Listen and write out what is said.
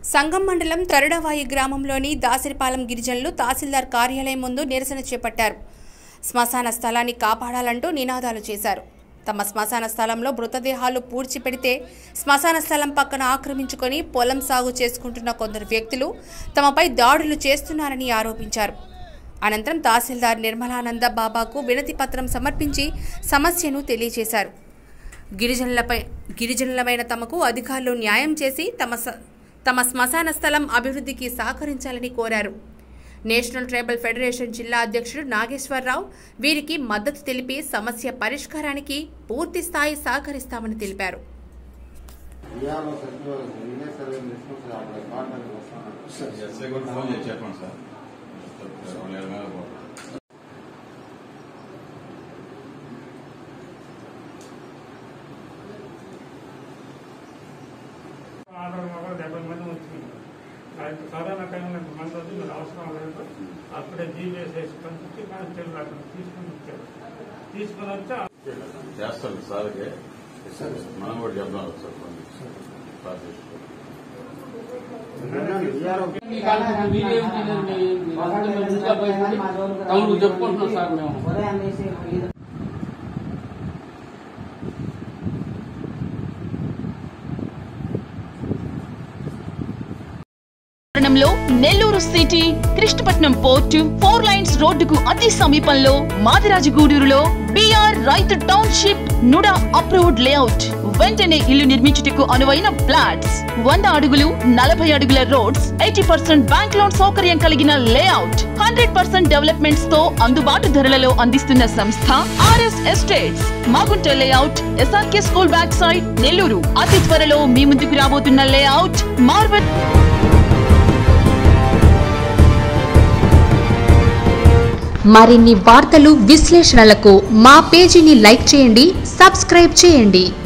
సంగం మండలం తరుణవాయి గ్రామంలోని దాసిరిపాలెం గిరిజనులు తహసీల్దార్ కార్యాలయం ముందు నిరసన చేపట్టారు శ్మశాన స్థలాన్ని కాపాడాలంటూ నినాదాలు చేశారు తమ శ్మశాన స్థలంలో మృతదేహాలు పూడ్చిపెడితే శ్మశాన స్థలం పక్కన ఆక్రమించుకొని పొలం సాగు చేసుకుంటున్న కొందరు వ్యక్తులు తమపై దాడులు చేస్తున్నారని ఆరోపించారు అనంతరం తహసీల్దార్ నిర్మలానంద బాబాకు వినతి పత్రం సమర్పించి సమస్యను తెలియజేశారు గిరిజనులపై గిరిజనులమైన తమకు అధికారులు న్యాయం చేసి తమ స- తమ శ్మశాన స్థలం అభివృద్ధికి సహకరించాలని కోరారు నేషనల్ ట్రైబల్ ఫెడరేషన్ జిల్లా అధ్యక్షుడు నాగేశ్వరరావు వీరికి మద్దతు తెలిపి సమస్య పరిష్కారానికి పూర్తి స్థాయి సహకరిస్తామని తెలిపారు ఇవాళ సచివాలయం ఇదే సర్వే తీసుకొని అక్కడ మాట్లాడి వస్తాను ఎస్ఐ కూడా ఫోన్ చేసి చెప్పండి సార్ వాళ్ళు ఏమైనా పోతారు. ఆధార్ కూడా డెబ్బై మంది వచ్చింది అయితే కరోనా టైంలో మంది వచ్చి మీరు అవసరం లేదు అప్పుడే జీబీఎస్ వేసి పంపించి కానిస్టేబుల్ అక్కడ తీసుకుని వచ్చారు తీసుకుని వచ్చి చేస్తారు సార్కి మనం కూడా చెప్దాం సార్ కొన్ని సార్ చేసుకో. టౌన్ చెప్పుకుంటున్నాం సార్ మేము పట్టణంలో Nellore city Krishnapatnam port four lines రోడ్డుకు అతి సమీపంలో మాదిరాజగూడూరులో బిఆర్ రైతు టౌన్షిప్ నుడా అప్రూవ్డ్ లేఅవుట్ వెంటనే ఇల్లు నిర్మించుటకు అనువైన ఫ్లాట్స్ వంద అడుగులు నలభై అడుగుల roads eighty percent bank loan సౌకర్యం కలిగిన లేఅవుట్ హండ్రెడ్ పర్సెంట్ డెవలప్మెంట్స్ తో అందుబాటు ధరలలో అందిస్తున్న సంస్థ RS estates Magunta layout SRK school back side Nellore అతి త్వరలో మీ ముందుకు రాబోతున్న లేఅవుట్ మార్వెల్ మరిన్ని వార్తలు విశ్లేషణలకు మా పేజీని లైక్ చేయండి సబ్స్క్రైబ్ చేయండి